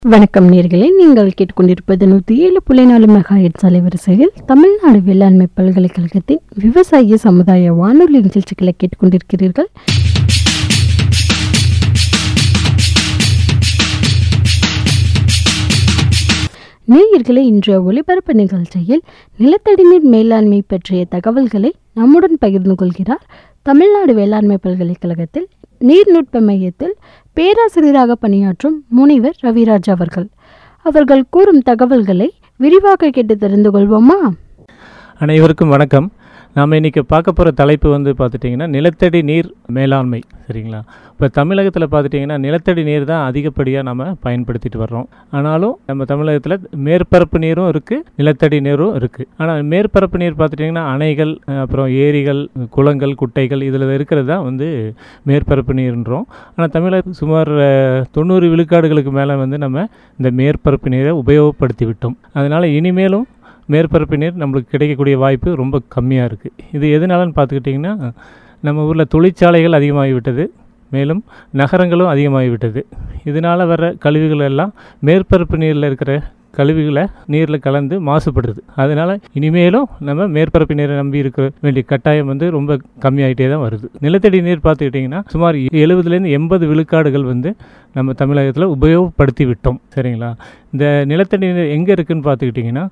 வணக்கம் நேர்களே நீங்கள் கேட்டுக்கொண்டிருப்பது நூற்றி ஏழு புள்ளி நாலு மெகாஹெட் அலைவரிசையில் தமிழ்நாடு வேளாண்மை பல்கலைக்கழகத்தின் விவசாய சமுதாய வானொலி நிகழ்ச்சிகளை கேட்டுக்கொண்டிருக்கிறீர்கள் நேயர்களே இன்றைய ஒளிபரப்பு நிகழ்ச்சியில் நிலத்தடி நீர் மேலாண்மை பற்றிய தகவல்களை நம்முடன் பகிர்ந்து கொள்கிறார் தமிழ்நாடு வேளாண்மை பல்கலைக்கழகத்தில் நீர்நுட்ப மையத்தில் பேராசிரியராக பணியாற்றும் முனைவர் ரவிராஜ் அவர்கள் அவர்கள் கூறும் தகவல்களை விரிவாக கேட்டு தெரிந்து கொள்வோமா அனைவருக்கும் வணக்கம் நாம் இன்றைக்கி பார்க்க போகிற தலைப்பு வந்து பார்த்துட்டிங்கன்னா நிலத்தடி நீர் மேலாண்மை சரிங்களா இப்போ தமிழகத்தில் பார்த்துட்டிங்கன்னா நிலத்தடி நீர் தான் அதிகப்படியாக நம்ம பயன்படுத்திட்டு வர்றோம் ஆனாலும் நம்ம தமிழகத்தில் மேற்பரப்பு நீரும் இருக்குது நிலத்தடி நீரும் இருக்குது ஆனால் மேற்பரப்பு நீர் பார்த்துட்டிங்கன்னா அணைகள் அஹ், அப்புறம் ஏரிகள் குளங்கள் குட்டைகள் இதில் இருக்கிறது தான் வந்து மேற்பரப்பு நீர்ன்றோம் ஆனால் தமிழக சுமார் அஹ், தொண்ணூறு விழுக்காடுகளுக்கு மேலே வந்து நம்ம இந்த மேற்பரப்பு நீரை உபயோகப்படுத்தி விட்டோம் அதனால் இனிமேலும் மேற்பரப்பு நீர் நம்மளுக்கு கிடைக்கக்கூடிய வாய்ப்பு ரொம்ப கம்மியாக இருக்குது இது எதனாலன்னு பார்த்துக்கிட்டிங்கன்னா நம்ம ஊரில் தொழிற்சாலைகள் அதிகமாகிவிட்டது மேலும் நகரங்களும் அதிகமாகிவிட்டது இதனால் வர கழிவுகள் எல்லாம் மேற்பரப்பு நீரில் இருக்கிற கழிவுகளை நீரில் கலந்து மாசுபடுது அதனால் இனிமேலும் நம்ம மேற்பரப்பு நீரை நம்பி இருக்க வேண்டிய கட்டாயம் வந்து ரொம்ப கம்மியாயிட்டே தான் வருது நிலத்தடி நீர் பார்த்துக்கிட்டிங்கன்னா சுமார் எழுபதுலேருந்து எண்பது விழுக்காடுகள் வந்து நம்ம தமிழகத்தில் உபயோகப்படுத்தி விட்டோம் சரிங்களா இந்த நிலத்தடி நீர் எங்கே இருக்குதுன்னு பார்த்துக்கிட்டிங்கன்னா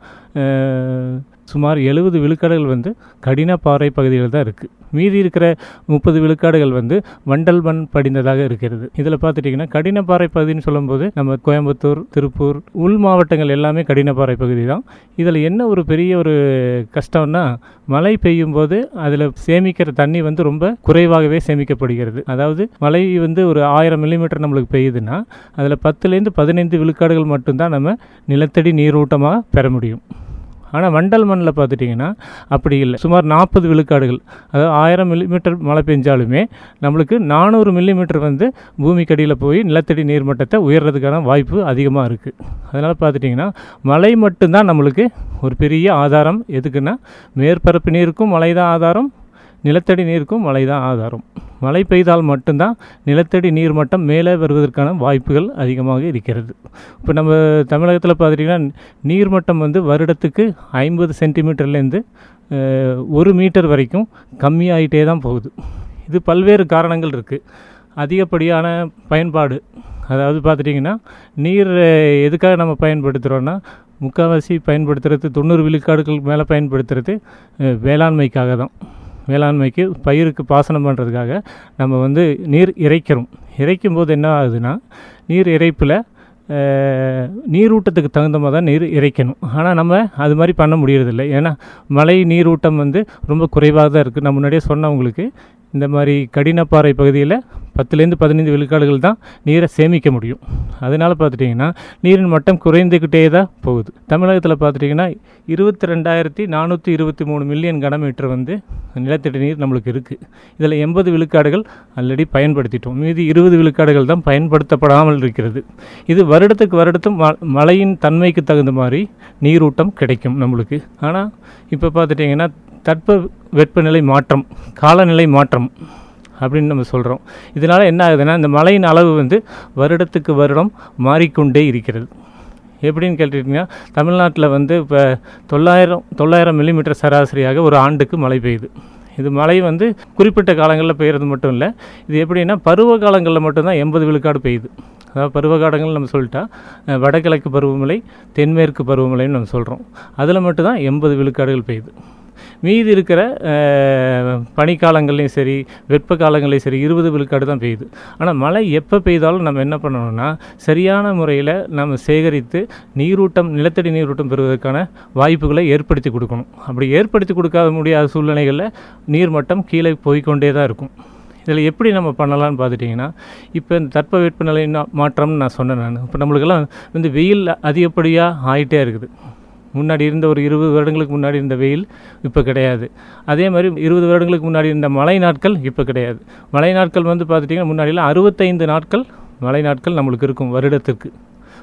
அஹ், சுமார் எழுபது விழுக்காடுகள் வந்து கடின பாறை பகுதிகள் தான் இருக்குது மீதி இருக்கிற முப்பது விழுக்காடுகள் வந்து வண்டல் மண் படிந்ததாக இருக்கிறது இதில் பார்த்துட்டிங்கன்னா கடின பாறை பகுதின்னு சொல்லும்போது நம்ம கோயம்புத்தூர் திருப்பூர் உள் மாவட்டங்கள் எல்லாமே கடின பாறை பகுதி தான் இதில் என்ன ஒரு பெரிய ஒரு கஷ்டம்னா மழை பெய்யும் போது அதில் சேமிக்கிற தண்ணி வந்து ரொம்ப குறைவாகவே சேமிக்கப்படுகிறது அதாவது மழை வந்து ஒரு ஆயிரம் மில்லிமீட்டர் நம்மளுக்கு பெய்யுதுன்னா அதில் பத்துலேருந்து பதினைந்து விழுக்காடுகள் மட்டும்தான் நம்ம நிலத்தடி நீரூட்டமாக பெற முடியும் ஆனால் வண்டல் மண்ணில் பார்த்துட்டிங்கன்னா அப்படி இல்லை சுமார் நாற்பது விழுக்காடுகள் அதாவது ஆயிரம் மில்லிமீட்டர் மழை பெஞ்சாலுமே நம்மளுக்கு நானூறு மில்லிமீட்டர் வந்து பூமிக்கடியில் போய் நிலத்தடி நீர்மட்டத்தை உயர்றதுக்கான வாய்ப்பு அதிகமாக இருக்குது அதனால் பார்த்துட்டிங்கன்னா மழை மட்டும்தான் நம்மளுக்கு ஒரு பெரிய ஆதாரம் எதுக்குன்னா மேற்பரப்பு நீருக்கும் மழை தான் ஆதாரம் நிலத்தடி நீருக்கும் மழை தான் ஆதாரம் மழை பெய்தால் மட்டும்தான் நிலத்தடி நீர் மட்டம் மேலே வருவதற்கான வாய்ப்புகள் அதிகமாக இருக்கிறது இப்போ நம்ம தமிழகத்தில் பார்த்துட்டிங்கன்னா நீர்மட்டம் வந்து வருடத்துக்கு ஐம்பது சென்டிமீட்டர்லேருந்து அஹ், ஒரு மீட்டர் வரைக்கும் கம்மியாயிட்டே தான் போகுது இது பல்வேறு காரணங்கள் இருக்குது அதிகப்படியான பயன்பாடு அதாவது பார்த்துட்டிங்கன்னா நீர் அஹ், எதுக்காக நம்ம பயன்படுத்துகிறோன்னா முக்கால்வாசி பயன்படுத்துறது தொண்ணூறு விழுக்காடுகள் மேலே பயன்படுத்துறது அஹ், வேளாண்மைக்காக தான் வேளாண்மைக்கு பயிருக்கு பாசனம் பண்ணுறதுக்காக நம்ம வந்து நீர் இறைக்கிறோம் இறைக்கும் போது என்ன ஆகுதுன்னா நீர் இறைப்பில் அஹ், நீரூட்டத்துக்கு தகுந்த மாதிரி தான் நீர் இறைக்கணும் ஆனால் நம்ம அது மாதிரி பண்ண முடியறதில்ல ஏன்னா மழை நீரூட்டம் வந்து ரொம்ப குறைவாக தான் இருக்குது நான் முன்னாடியே சொன்னேன் உங்களுக்கு இந்த மாதிரி கடினப்பாறை பகுதியில் பத்துலேருந்து பதினைந்து விழுக்காடுகள் தான் நீரை சேமிக்க முடியும் அதனால் பார்த்துட்டிங்கன்னா நீரின் மட்டம் குறைந்துக்கிட்டே தான் போகுது தமிழகத்தில் பார்த்துட்டிங்கன்னா இருபத்தி ரெண்டாயிரத்தி நானூற்றி இருபத்தி மூணு மில்லியன் கனமீட்டர் வந்து நிலத்தடி நீர் நம்மளுக்கு இருக்குது இதில் எண்பது விழுக்காடுகள் ஆல்ரெடி பயன்படுத்திட்டோம் மீதி இருபது விழுக்காடுகள் தான் பயன்படுத்தப்படாமல் இருக்கிறது இது வருடத்துக்கு வருடத்தும் ம மழையின் தன்மைக்கு தகுந்த மாதிரி நீரூட்டம் கிடைக்கும் நம்மளுக்கு ஆனால் இப்போ பார்த்துட்டிங்கன்னா தட்ப வெப்பநிலை மாற்றம் காலநிலை மாற்றம் அப்படின்னு நம்ம சொல்கிறோம் இதனால் என்ன ஆகுதுன்னா இந்த மழையின் அளவு வந்து வருடத்துக்கு வருடம் மாறிக்கொண்டே இருக்கிறது எப்படின்னு கேட்டுட்டிங்கன்னா தமிழ்நாட்டில் வந்து இப்போ தொள்ளாயிரம் தொள்ளாயிரம் மில்லிமீட்டர் சராசரியாக ஒரு ஆண்டுக்கு மழை பெய்யுது இது மழை வந்து குறிப்பிட்ட காலங்களில் பெய்கிறது மட்டும் இல்லை இது எப்படின்னா பருவ காலங்களில் மட்டும்தான் எண்பது விழுக்காடு பெய்யுது அதாவது பருவ காலங்கள் நம்ம சொல்லிட்டா அஹ், வடகிழக்கு பருவமழை தென்மேற்கு பருவமழைன்னு நம்ம சொல்கிறோம் அதில் மட்டும்தான் எண்பது விழுக்காடுகள் பெய்யுது மீதி இருக்கிற அஹ், பனிக்காலங்கள்லையும் சரி வெப்ப காலங்கள்லையும் சரி இருபது விழுக்காடு தான் பெய்யுது ஆனால் மழை எப்போ பெய்தாலும் நம்ம என்ன பண்ணணும்னா சரியான முறையில் நம்ம சேகரித்து நீரூட்டம் நிலத்தடி நீரூட்டம் பெறுவதற்கான வாய்ப்புகளை ஏற்படுத்தி கொடுக்கணும் அப்படி ஏற்படுத்தி கொடுக்காத முடியாத சூழ்நிலைகளில் நீர்மட்டம் கீழே போய்க்கொண்டே தான் இருக்கும் இதில் எப்படி நம்ம பண்ணலாம்னு பார்த்துட்டிங்கன்னா இப்போ இந்த தட்பவெப்பநிலை நா- மாற்றம்னு நான் சொன்னேன் நான் இப்போ நம்மளுக்கெல்லாம் வந்து வெயில் அதிகப்படியாக ஆகிட்டே இருக்குது முன்னாடி இருந்த ஒரு இருபது வருடங்களுக்கு முன்னாடி இருந்த வெயில் இப்போ கிடையாது அதே மாதிரி இருபது வருடங்களுக்கு முன்னாடி இருந்த மழை நாட்கள் இப்போ கிடையாது மழை நாட்கள் வந்து பார்த்துட்டிங்கன்னா முன்னாடிலாம் அறுபத்தைந்து நாட்கள் மழை நாட்கள் நம்மளுக்கு இருக்கும் வருடத்திற்கு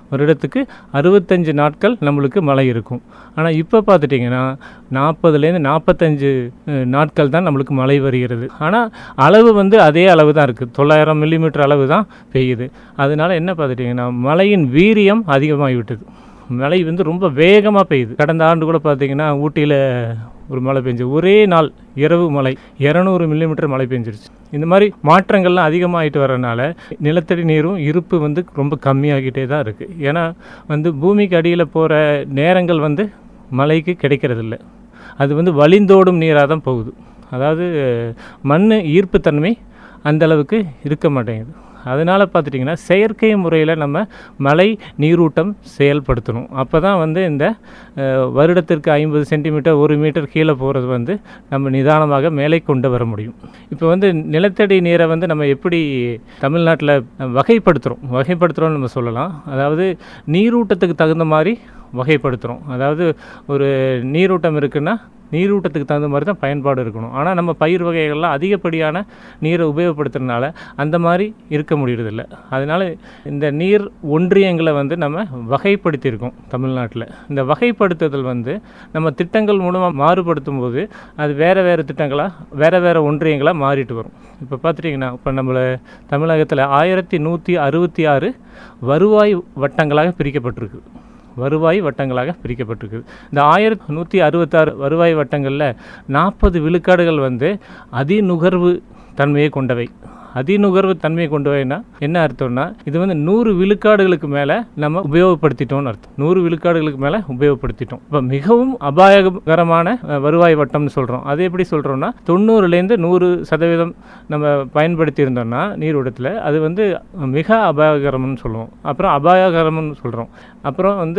வருடத்துக்கு அறுபத்தஞ்சு நாட்கள் நம்மளுக்கு மழை இருக்கும் ஆனால் இப்போ பார்த்துட்டிங்கன்னா நாற்பதுலேருந்து நாற்பத்தஞ்சு நாட்கள் தான் நம்மளுக்கு மழை வருகிறது ஆனால் அளவு வந்து அதே அளவு தான் இருக்குது தொள்ளாயிரம் மில்லிமீட்டர் அளவு தான் பெய்யுது அதனால என்ன பார்த்துட்டிங்கன்னா மழையின் வீரியம் அதிகமாகி விட்டது மழை வந்து ரொம்ப வேகமாக பெய்யுது கடந்த ஆண்டு கூட பார்த்தீங்கன்னா ஊட்டியில் ஒரு மழை பெஞ்சு ஒரே நாள் இரவு மழை இரநூறு மில்லிமீட்டர் மழை பெஞ்சிருச்சு இந்த மாதிரி மாற்றங்கள்லாம் அதிகமாகிட்டு வரனால நிலத்தடி நீரும் இருப்பு வந்து ரொம்ப கம்மியாகிட்டே தான் இருக்குது ஏன்னா வந்து பூமிக்கு அடியில் போகிற நேரங்கள் வந்து மழைக்கு கிடைக்கிறதில்ல அது வந்து வழிந்தோடும் நீராக தான் போகுது அதாவது மண் ஈர்ப்புத்தன்மை அந்த அளவுக்கு இருக்க மாட்டேங்குது அதனால் பார்த்துட்டிங்கன்னா செயற்கை முறையில் நம்ம மழை நீரூட்டம் செயல்படுத்தணும் அப்போ தான் வந்து இந்த அஹ், வருடத்திற்கு ஐம்பது சென்டிமீட்டர் ஒரு மீட்டர் கீழே போகிறது வந்து நம்ம நிதானமாக மேலே கொண்டு வர முடியும் இப்போ வந்து நிலத்தடி நீரை வந்து நம்ம எப்படி தமிழ்நாட்டில் வகைப்படுத்துகிறோம் வகைப்படுத்துகிறோம்னு நம்ம சொல்லலாம் அதாவது நீரூட்டத்துக்கு தகுந்த மாதிரி வகைப்படுத்துகிறோம் அதாவது ஒரு நீரூட்டம் இருக்குன்னா நீரூட்டத்துக்கு தகுந்த மாதிரி தான் பயன்பாடு இருக்கணும் ஆனால் நம்ம பயிர் வகைகள்லாம் அதிகப்படியான நீரை உபயோகப்படுத்துறதுனால அந்த மாதிரி இருக்க முடியறதில்ல அதனால் இந்த நீர் ஒன்றியங்களை வந்து நம்ம வகைப்படுத்தியிருக்கோம் தமிழ்நாட்டில் இந்த வகைப்படுத்துதல் வந்து நம்ம திட்டங்கள் மூலமாக மாறுபடுத்தும் போது அது வேறு வேறு திட்டங்களாக வேறு வேறு ஒன்றியங்களாக மாறிட்டு வரும் இப்போ பார்த்துட்டிங்கன்னா இப்போ நம்மள தமிழகத்தில் ஆயிரத்தி நூற்றி அறுபத்தி ஆறு வருவாய் வட்டங்களாக பிரிக்கப்பட்டிருக்கு வருவாய் வட்டங்களாக பிரிக்கப்பட்டிருக்குது இந்த ஆயிரத்தி நூற்றி அறுபத்தாறு வருவாய் வட்டங்களில் நாற்பது விழுக்காடுகள் வந்து அதிநுகர்வு தன்மையை கொண்டவை அதிநுகர்வு தன்மையை கொண்டவைன்னா என்ன அர்த்தம்னா இது வந்து நூறு விழுக்காடுகளுக்கு மேலே நம்ம உபயோகப்படுத்திட்டோம்னு அர்த்தம் நூறு விழுக்காடுகளுக்கு மேலே உபயோகப்படுத்திட்டோம் இப்போ மிகவும் அபாயகரமான அஹ், வருவாய் வட்டம்னு சொல்கிறோம் அது எப்படி சொல்கிறோம்னா தொண்ணூறுலேருந்து நூறு சதவீதம் நம்ம பயன்படுத்தி இருந்தோம்னா நீரோட்டத்தில் அது வந்து மிக அபாயகரம்னு சொல்லுவோம் அப்புறம் அபாயகரம்னு சொல்கிறோம் அப்புறம் வந்து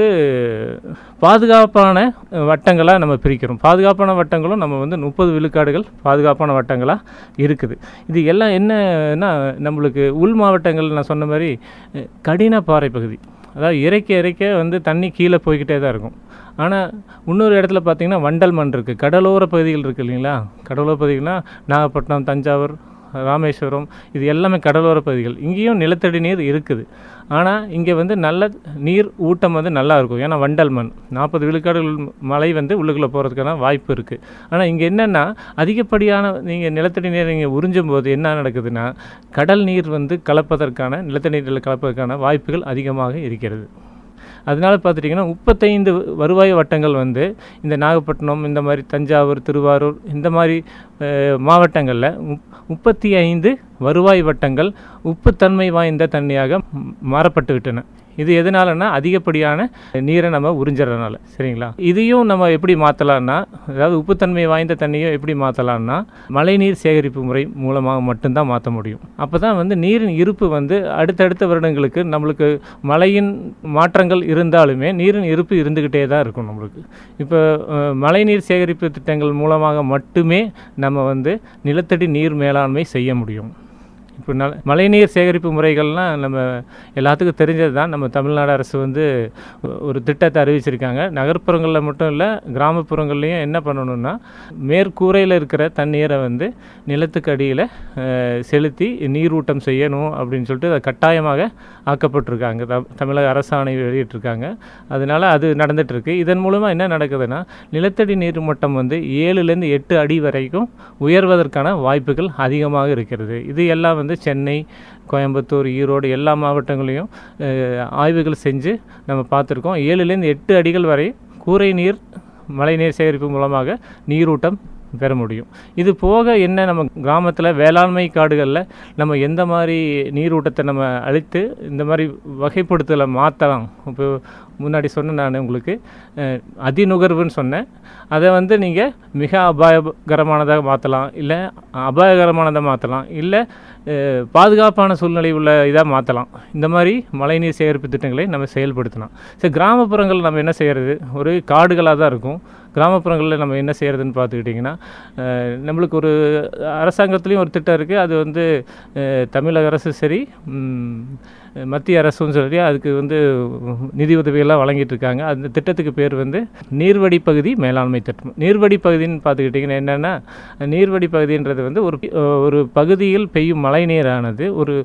பாதுகாப்பான அஹ், வட்டங்களாக நம்ம பிரிக்கிறோம் பாதுகாப்பான வட்டங்களும் நம்ம வந்து முப்பது விழுக்காடுகள் பாதுகாப்பான வட்டங்களாக இருக்குது இது எல்லாம் என்னன்னா நம்மளுக்கு உள் மாவட்டங்கள் நான் சொன்ன மாதிரி அஹ், கடின பாறை பகுதி அதாவது இறைக்க இறைக்க வந்து தண்ணி கீழே போய்கிட்டே தான் இருக்கும் ஆனால் இன்னொரு இடத்துல பார்த்தீங்கன்னா வண்டல் மண் இருக்குது கடலோர பகுதிகள் இருக்குது இல்லைங்களா கடலோர பகுதிகள்னால் நாகப்பட்டினம் தஞ்சாவூர் ராமேஸ்வரம் இது எல்லாமே கடலோர பகுதிகள் இங்கேயும் நிலத்தடி நீர் இருக்குது ஆனால் இங்கே வந்து நல்ல நீர் ஊட்டம் வந்து நல்லா இருக்கும் ஏன்னா வண்டல் மண் நாற்பது விழுக்காடுகள் மழை வந்து உள்ளுக்குள்ளே போகிறதுக்கான வாய்ப்பு இருக்குது ஆனால் இங்கே என்னென்னா அதிகப்படியான நீங்கள் நிலத்தடி நீர் நீங்கள் உறிஞ்சும் போது என்ன நடக்குதுன்னா கடல் நீர் வந்து கலப்பதற்கான நிலத்தடி நீரில் கலப்பதற்கான வாய்ப்புகள் அதிகமாக இருக்கிறது அதனால பார்த்துட்டிங்கன்னா முப்பத்தைந்து வருவாய் வட்டங்கள் வந்து இந்த நாகப்பட்டினம் இந்த மாதிரி தஞ்சாவூர் திருவாரூர் இந்த மாதிரி அஹ், மாவட்டங்களில் முப் முப்பத்தி ஐந்து வருவாய் வட்டங்கள் உப்புத்தன்மை வாய்ந்த தண்ணியாக ம், மாறப்பட்டு விட்டன இது எதனாலன்னா அதிகப்படியான நீரை நம்ம உறிஞ்சிடறனால சரிங்களா இதையும் நம்ம எப்படி மாற்றலான்னா அதாவது உப்புத்தன்மை வாய்ந்த தண்ணியை எப்படி மாற்றலான்னா மழைநீர் சேகரிப்பு முறை மூலமாக மட்டும்தான் மாற்ற முடியும் அப்போ தான் வந்து நீரின் இருப்பு வந்து அடுத்தடுத்த வருடங்களுக்கு நம்மளுக்கு மழையின் மாற்றங்கள் இருந்தாலுமே நீரின் இருப்பு இருந்துக்கிட்டே தான் இருக்கும் நம்மளுக்கு இப்போ அஹ், மழைநீர் சேகரிப்பு திட்டங்கள் மூலமாக மட்டுமே நம்ம வந்து நிலத்தடி நீர் மேலாண்மை செய்ய முடியும் இப்போ நல மழைநீர் சேகரிப்பு முறைகள்லாம் நம்ம எல்லாத்துக்கும் தெரிஞ்சது தான் நம்ம தமிழ்நாடு அரசு வந்து ஒ- ஒரு திட்டத்தை அறிவிச்சிருக்காங்க நகர்ப்புறங்களில் மட்டும் இல்லை கிராமப்புறங்கள்லையும் என்ன பண்ணணும்னா மேற்கூரையில் இருக்கிற தண்ணீரை வந்து நிலத்துக்கு அடியில் அஹ், செலுத்தி நீரூட்டம் செய்யணும் அப்படின்னு சொல்லிட்டு அது கட்டாயமாக ஆக்கப்பட்டிருக்காங்க த- தமிழக அரசாணை வெளியிட்டிருக்காங்க அதனால் அது நடந்துகிட்ருக்கு இதன் மூலமாக என்ன நடக்குதுன்னா நிலத்தடி நீர் மட்டம் வந்து ஏழுலேருந்து எட்டு அடி வரைக்கும் உயர்வதற்கான வாய்ப்புகள் அதிகமாக இருக்கிறது இது எல்லாம் வந்து சென்னை கோயம்புத்தூர் ஈரோடு எல்லா மாவட்டங்களையும் அஹ், ஆய்வுகள் செஞ்சு நம்ம பார்த்துருக்கோம் ஏழுலேருந்து எட்டு அடிகள் வரை கூரை நீர் மழைநீர் சேகரிப்பு மூலமாக நீரூட்டம் பெற முடியும் இது போக என்ன நம்ம கிராமத்தில் வேளாண்மை காடுகளில் நம்ம எந்த மாதிரி நீரூட்டத்தை நம்ம அழித்து இந்த மாதிரி வகைப்படுத்தலை மாற்றலாம் இப்போ முன்னாடி சொன்னேன் நான் உங்களுக்கு அஹ், அதிநுகர்வுன்னு சொன்னேன் அதை வந்து நீங்கள் மிக அபாயகரமானதாக மாற்றலாம் இல்லை அபாயகரமானதாக மாற்றலாம் இல்லை அஹ், பாதுகாப்பான சூழ்நிலை உள்ள இதாக மாற்றலாம் இந்த மாதிரி மழைநீர் சேகரிப்பு திட்டங்களை நம்ம செயல்படுத்தலாம் சரி கிராமப்புறங்கள் நம்ம என்ன செய்கிறது ஒரு காடுகளாக தான் இருக்கும் கிராமப்புறங்களில் நம்ம என்ன செய்கிறதுன்னு பார்த்துக்கிட்டிங்கன்னா அஹ், நம்மளுக்கு ஒரு அரசாங்கத்துலேயும் ஒரு திட்டம் இருக்குது அது வந்து அஹ், தமிழக அரசு சரி ம், மத்திய அரசும் சரி அதுக்கு வந்து நிதி உதவியெல்லாம் வழங்கிட்டு இருக்காங்க அந்த திட்டத்துக்கு பேர் வந்து நீர்வடி பகுதி மேலாண்மை திட்டம் நீர்வடி பகுதின்னு பார்த்துக்கிட்டிங்கன்னா என்னென்னா நீர்வடி பகுதின்றது வந்து ஒரு ஒரு பகுதியில் பெய்யும் மழை நீரானது ஒரு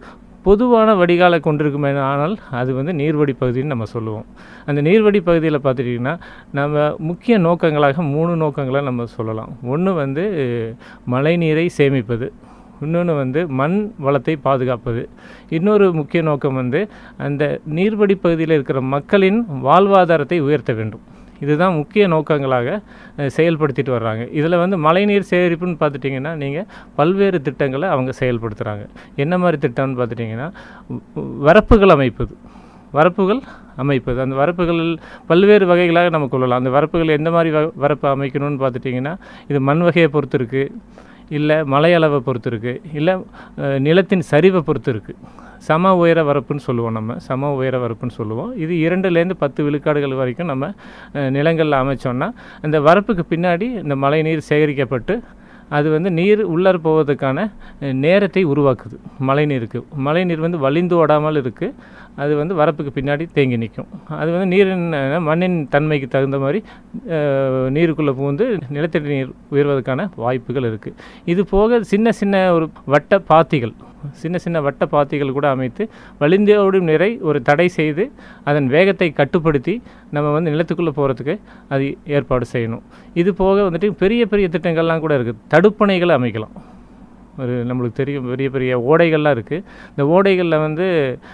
பொதுவான வடிகாலை கொண்டிருக்குமே ஆனால் அது வந்து நீர்வடி பகுதின்னு நம்ம சொல்லுவோம் அந்த நீர்வடி பகுதியில் பார்த்துட்டிங்கன்னா நம்ம முக்கிய நோக்கங்களாக மூணு நோக்கங்களை நம்ம சொல்லலாம் ஒன்று வந்து மழைநீரை சேமிப்பது இன்னொன்று வந்து மண் வளத்தை பாதுகாப்பது இன்னொரு முக்கிய நோக்கம் வந்து அந்த நீர்வடி பகுதியில் இருக்கிற மக்களின் வாழ்வாதாரத்தை உயர்த்த வேண்டும் இதுதான் முக்கிய நோக்கங்களாக அஹ், செயல்படுத்திட்டு வர்றாங்க இதில் வந்து மழைநீர் சேகரிப்புன்னு பார்த்துட்டிங்கன்னா நீங்கள் பல்வேறு திட்டங்களை அவங்க செயல்படுத்துகிறாங்க என்ன மாதிரி திட்டம்னு பார்த்துட்டிங்கன்னா வ- வரப்புகள் அமைப்பது வரப்புகள் அமைப்பது அந்த வரப்புகள் பல்வேறு வகைகளாக நம்ம கொள்ளலாம் அந்த வரப்புகள் எந்த மாதிரி வ வரப்பு அமைக்கணும்னு பார்த்துட்டிங்கன்னா இது மண் வகையை பொறுத்து இருக்குது இல்லை மலை அளவை பொறுத்து இருக்குது இல்லை அஹ், நிலத்தின் சரிவை பொறுத்து இருக்குது சம உயர வரப்புன்னு சொல்லுவோம் நம்ம சம உயர வரப்புன்னு சொல்லுவோம் இது இரண்டுலேருந்து பத்து விழுக்காடுகள் வரைக்கும் நம்ம அஹ், நிலங்களில் அமைச்சோன்னா அந்த வரப்புக்கு பின்னாடி இந்த மழை நீர் சேகரிக்கப்பட்டு அது வந்து நீர் உள்ளார போவதற்கான அஹ், நேரத்தை உருவாக்குது மழைநீருக்கு மழைநீர் வந்து வழிந்து ஓடாமல் இருக்குது அது வந்து வரப்புக்கு பின்னாடி தேங்கி நிற்கும் அது வந்து நீரின் அஹ், மண்ணின் தன்மைக்கு தகுந்த மாதிரி அஹ், நீருக்குள்ளே புகுந்து நிலத்தடி நீர் உயர்வதற்கான வாய்ப்புகள் இருக்குது இது போக சின்ன சின்ன ஒரு வட்ட பாத்திகள் சின்ன சின்ன வட்ட பாத்திகள் கூட அமைத்து வழிந்தோடும் நீரை ஒரு தடை செய்து அதன் வேகத்தை கட்டுப்படுத்தி நம்ம வந்து நிலத்துக்குள்ளே போகிறதுக்கு அது ஏற்பாடு செய்யணும் இது போக வந்துட்டு பெரிய பெரிய திட்டங்கள்லாம் கூட இருக்குது தடுப்பணைகளை அமைக்கலாம் ஒரு நம்மளுக்கு தெரியும் பெரிய பெரிய ஓடைகள்லாம் இருக்குது இந்த ஓடைகளில் வந்து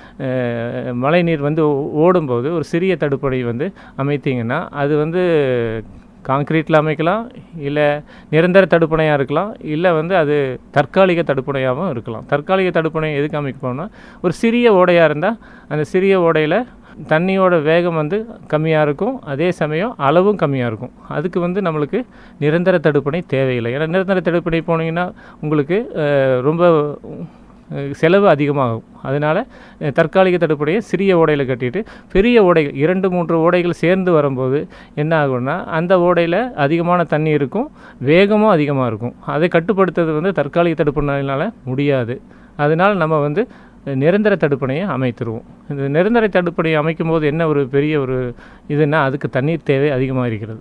அஹ், மழைநீர் வந்து ஓ- ஓடும்போது ஒரு சிறிய தடுப்பணை வந்து அமைத்தீங்கன்னா அது வந்து காங்க்ரீட்டில் அமைக்கலாம் இல்லை நிரந்தர தடுப்பணையாக இருக்கலாம் இல்லை வந்து அது தற்காலிக தடுப்பணையாகவும் இருக்கலாம் தற்காலிக தடுப்பணை எதுக்கு அமைக்கணும்னா ஒரு சிறிய ஓடையாக இருந்தால் அந்த சிறிய ஓடையில் தண்ணியோட வேகம் வந்து கம்மியாக இருக்கும் அதே சமயம் அளவும் கம்மியாக இருக்கும் அதுக்கு வந்து நம்மளுக்கு நிரந்தர தடுப்பணை தேவையில்லை ஏன்னா நிரந்தர தடுப்பணை போனீங்கன்னா உங்களுக்கு அஹ், ரொம்ப அஹ், செலவு அதிகமாகும் அதனால் அஹ், தற்காலிக தடுப்பணையை சிறிய ஓடையில் கட்டிட்டு பெரிய ஓடைகள் இரண்டு மூன்று ஓடைகள் சேர்ந்து வரும்போது என்ன ஆகும்னா அந்த ஓடையில் அதிகமான தண்ணி இருக்கும் வேகமும் அதிகமாக இருக்கும் அதை கட்டுப்படுத்துறது வந்து தற்காலிக தடுப்பணையினால் முடியாது அதனால் நம்ம வந்து நிரந்தர தடுப்பணையை அமைத்துருவோம் இந்த நிரந்தர தடுப்பணையை அமைக்கும் போது என்ன ஒரு பெரிய ஒரு இதுன்னா அதுக்கு தண்ணீர் தேவை அதிகமாக இருக்கிறது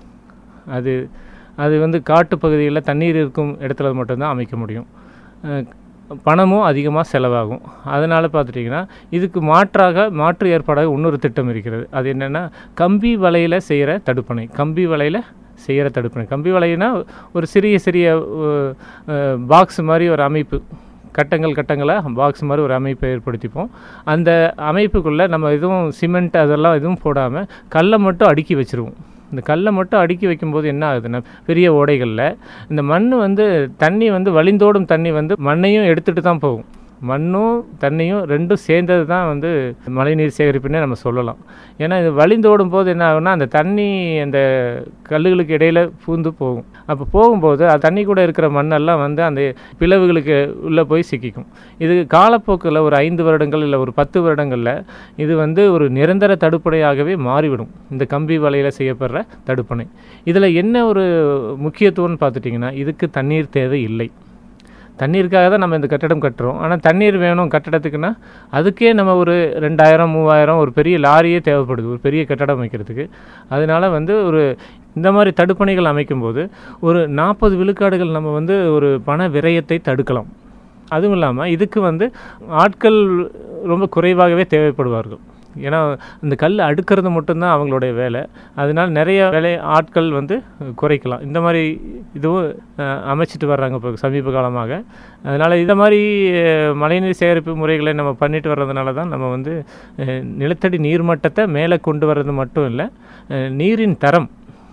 அது அது வந்து காட்டு பகுதிகளில் தண்ணீர் இருக்கும் இடத்துல மட்டும்தான் அமைக்க முடியும் அஹ் பணமும் அதிகமாக செலவாகும் அதனால் பார்த்துட்டிங்கன்னா இதுக்கு மாற்றாக மாற்று ஏற்பாடாக இன்னொரு திட்டம் இருக்கிறது அது என்னென்னா கம்பி வலையில் செய்கிற தடுப்பணை கம்பி வலையில் செய்கிற தடுப்பணை கம்பி வலைனா ஒரு சிறிய சிறிய பாக்ஸ் மாதிரி ஒரு அமைப்பு கட்டங்கள் கட்டங்களாக பாக்ஸ் மாதிரி ஒரு அமைப்பை ஏற்படுத்திப்போம் அந்த அமைப்புக்குள்ளே நம்ம எதுவும் சிமெண்ட் அதெல்லாம் எதுவும் போடாமல் கல்லை மட்டும் அடுக்கி வச்சுருவோம் இந்த கல்லை மட்டும் அடுக்கி வைக்கும்போது என்ன ஆகுதுன்னா பெரிய ஓடைகளில் இந்த மண் வந்து தண்ணி வந்து வழிந்தோடும் தண்ணி வந்து மண்ணையும் எடுத்துகிட்டு தான் போகும் மண்ணும் தண்ணியும் ரெண்டும் சேர்ந்தது தான் வந்து மழைநீர் சேகரிப்புன்னே நம்ம சொல்லலாம் ஏன்னா இது வழிந்தோடும் போது என்ன ஆகும்னா அந்த தண்ணி அந்த கல்லுகளுக்கு இடையில பூந்து போகும் அப்போ போகும்போது அது தண்ணி கூட இருக்கிற மண்ணெல்லாம் வந்து அந்த பிளவுகளுக்கு உள்ளே போய் சிக்கிக்கும் இது காலப்போக்கில் ஒரு ஐந்து வருடங்கள் இல்லை ஒரு பத்து வருடங்களில் இது வந்து ஒரு நிரந்தர தடுப்பணையாகவே மாறிவிடும் இந்த கம்பி வலையில் செய்யப்படுற தடுப்பணை இதில் என்ன ஒரு முக்கியத்துவம்னு பார்த்துட்டிங்கன்னா இதுக்கு தண்ணீர் தேவை இல்லை தண்ணீருக்காக தான் நம்ம இந்த கட்டடம் கட்டுறோம் ஆனால் தண்ணீர் வேணும் கட்டடத்துக்குன்னா அதுக்கே நம்ம ஒரு ரெண்டாயிரம் மூவாயிரம் ஒரு பெரிய லாரியே தேவைப்படுது ஒரு பெரிய கட்டடம் அமைக்கிறதுக்கு அதனால வந்து ஒரு இந்த மாதிரி தடுப்பணைகள் அமைக்கும்போது ஒரு நாற்பது விழுக்காடுகள் நம்ம வந்து ஒரு பண விரயத்தை தடுக்கலாம் அதுவும் இல்லாமல் இதுக்கு வந்து ஆட்கள் ரொம்ப குறைவாகவே தேவைப்படுவார்கள் ஏன்னா இந்த கல் அடுக்கிறது மட்டும்தான் அவங்களுடைய வேலை அதனால் நிறைய வேலை ஆட்கள் வந்து குறைக்கலாம் இந்த மாதிரி இதுவும் அஹ், அமைச்சிட்டு வர்றாங்க இப்போ சமீப காலமாக அதனால் இந்த மாதிரி அஹ், மழைநீர் சேகரிப்பு முறைகளை நம்ம பண்ணிட்டு வர்றதுனால தான் நம்ம வந்து அஹ், நிலத்தடி நீர்மட்டத்தை மேலே கொண்டு வர்றது மட்டும் இல்லை அஹ், நீரின் தரம்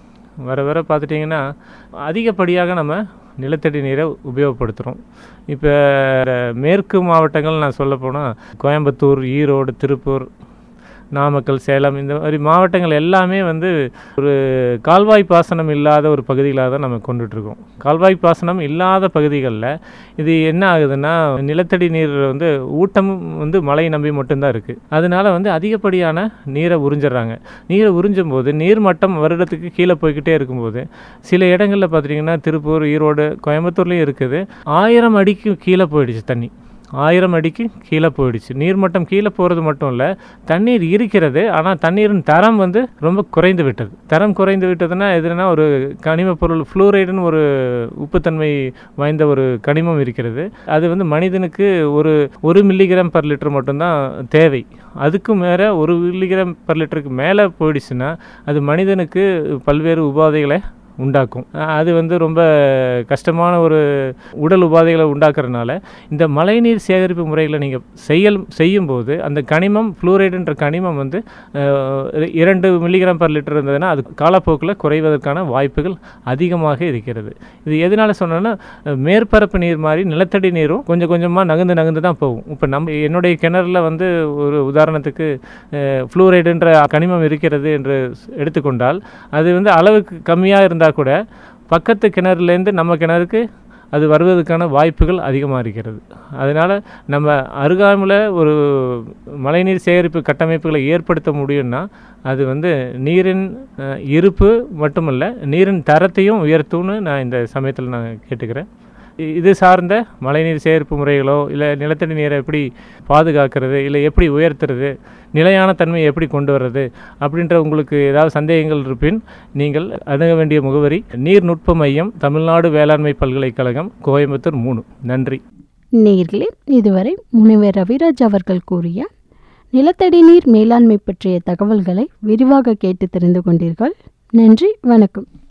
வர வர பார்த்துட்டிங்கன்னா அதிகப்படியாக நம்ம நிலத்தடி நீரை உபயோகப்படுத்துகிறோம் இப்போ மேற்கு மாவட்டங்கள் நான் சொல்ல போனால் கோயம்புத்தூர் ஈரோடு திருப்பூர் நாமக்கல் சேலம் இந்த மாதிரி மாவட்டங்கள் எல்லாமே வந்து ஒரு கால்வாய் பாசனம் இல்லாத ஒரு பகுதிகளாக தான் நம்ம கொண்டுட்ருக்கோம் கால்வாய் பாசனம் இல்லாத பகுதிகளில் இது என்ன ஆகுதுன்னா நிலத்தடி நீர் வந்து ஊட்டம் வந்து மழை நம்பி மட்டும்தான் இருக்குது அதனால வந்து அதிகப்படியான நீரை உறிஞ்சிடுறாங்க நீரை உறிஞ்சும் போது நீர் மட்டம் வருடத்துக்கு கீழே போய்கிட்டே இருக்கும்போது சில இடங்களில் பார்த்துட்டிங்கன்னா திருப்பூர் ஈரோடு கோயம்புத்தூர்லேயும் இருக்குது ஆயிரம் அடிக்கு கீழே போயிடுச்சு தண்ணி ஆயிரம் அடிக்கு கீழே போயிடுச்சு நீர்மட்டம் கீழே போகிறது மட்டும் இல்லை தண்ணீர் இருக்கிறது ஆனால் தண்ணீரின் தரம் வந்து ரொம்ப குறைந்து விட்டது தரம் குறைந்து விட்டதுன்னா எதுனா ஒரு கனிம பொருள் ஃப்ளூரைடுன்னு ஒரு உப்புத்தன்மை வாய்ந்த ஒரு கனிமம் இருக்கிறது அது வந்து மனிதனுக்கு ஒரு ஒரு மில்லிகிராம் பர் லிட்டர் மட்டும்தான் தேவை அதுக்கு மேலே ஒரு மில்லிகிராம் பர் லிட்டருக்கு மேலே போயிடுச்சுன்னா அது மனிதனுக்கு பல்வேறு உபாதைகளை உண்டாக்கும் அஹ் அது வந்து ரொம்ப கஷ்டமான ஒரு உடல் உபாதைகளை உண்டாக்குறதுனால இந்த மழைநீர் சேகரிப்பு முறைகளை நீங்கள் செய்யல் செய்யும்போது அந்த கனிமம் ஃப்ளூரைடுன்ற கனிமம் வந்து அஹ், இரண்டு மில்லிகிராம் பர் லிட்டர் இருந்ததுன்னா அது காலப்போக்கில் குறைவதற்கான வாய்ப்புகள் அதிகமாக இருக்கிறது இது எதனால சொன்னோன்னா அஹ், மேற்பரப்பு நீர் மாதிரி நிலத்தடி நீரும் கொஞ்சம் கொஞ்சமாக நகர்ந்து நகர்ந்து தான் போகும் இப்போ நம்ம என்னுடைய கிணறுல வந்து ஒரு உதாரணத்துக்கு ஃப்ளூரைடுன்ற கனிமம் இருக்கிறது என்று எடுத்துக்கொண்டால் அது வந்து அளவுக்கு கம்மியாக இருந்தால் கூட பக்கத்து கிணறுலேருந்து நம்ம கிணறுக்கு அது வருவதற்கான வாய்ப்புகள் அதிகமாக இருக்கிறது அதனால் நம்ம அருகாமையில் ஒரு மழைநீர் சேகரிப்பு கட்டமைப்புகளை ஏற்படுத்த முடியும்னா அது வந்து நீரின் அஹ், இருப்பு மட்டுமல்ல நீரின் தரத்தையும் உயர்த்தும்னு நான் இந்த சமயத்தில் நான் கேட்டுக்கிறேன் இ- இது சார்ந்த மழைநீர் சேகரிப்பு முறைகளோ இல்லை நிலத்தடி நீரை எப்படி பாதுகாக்கிறது இல்லை எப்படி உயர்த்துறது நிலையான தன்மையை எப்படி கொண்டு வர்றது அப்படின்ற உங்களுக்கு ஏதாவது சந்தேகங்கள் இருப்பின் நீங்கள் அணுக வேண்டிய முகவரி நீர்நுட்ப மையம் தமிழ்நாடு வேளாண்மை பல்கலைக்கழகம் கோயம்புத்தூர் மூணு நன்றி நேயர்களே இதுவரை முனைவர் ரவிராஜ் அவர்கள் கூறிய நிலத்தடி நீர் மேலாண்மை பற்றிய தகவல்களை விரிவாக கேட்டு தெரிந்து கொண்டீர்கள் நன்றி வணக்கம்